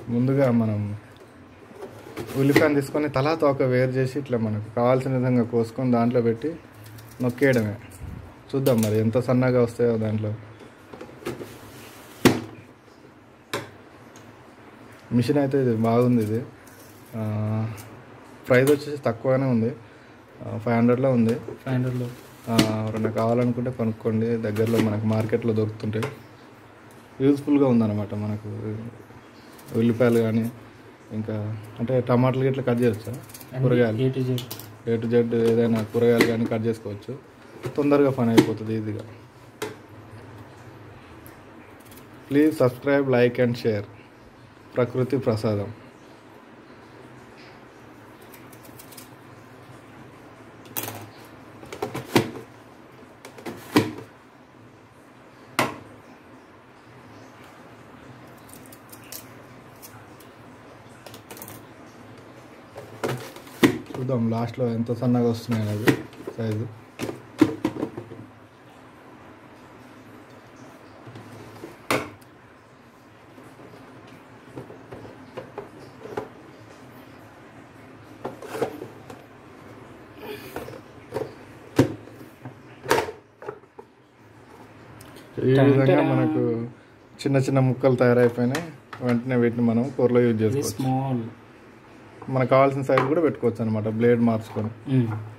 ముందుగా మనం ఉల్లిపాయను తీసుకొని తలా తోక వేరు చేసి ఇట్లా మనకు కావాల్సిన విధంగా కోసుకొని దాంట్లో పెట్టి నొక్కేయడమే చూద్దాం మరి ఎంత సన్నగా వస్తాయో దాంట్లో మిషన్ అయితే ఇది బాగుంది ఇది ఆ, ప్రైస్ వచ్చేసి తక్కువగానే ఉంది ఫైవ్ హండ్రెడ్లో ఉంది ఫైవ్ హండ్రెడ్లో ఆ, ఎవరైనా కావాలనుకుంటే కొనుక్కోండి దగ్గరలో మనకు మార్కెట్లో దొరుకుతుంటాయి యూజ్ఫుల్గా ఉందన్నమాట మనకు ఉల్లిపాయలు కానీ ఇంకా అంటే టమాటాలు ఇట్లా కట్ చేయొచ్చా కూరగాయలు A to Z A to Z ఏదైనా కూరగాయలు కానీ కట్ చేసుకోవచ్చు తొందరగా పని అయిపోతుంది ఈజీగా please subscribe like and share Prakruthi Prasadam చూద్దాం లాస్ట్లో ఎంత సన్నగా వస్తున్నాయి అనేది సైజు ఈ విధంగా మనకు చిన్న చిన్న ముక్కలు తయారైపోయినాయి వెంటనే వీటిని మనం కూరలో యూజ్ చేసుకోవచ్చు స్మాల్ మనకు కావాల్సిన సైజు కూడా పెట్టుకోవచ్చు అనమాట బ్లేడ్ మార్చుకొని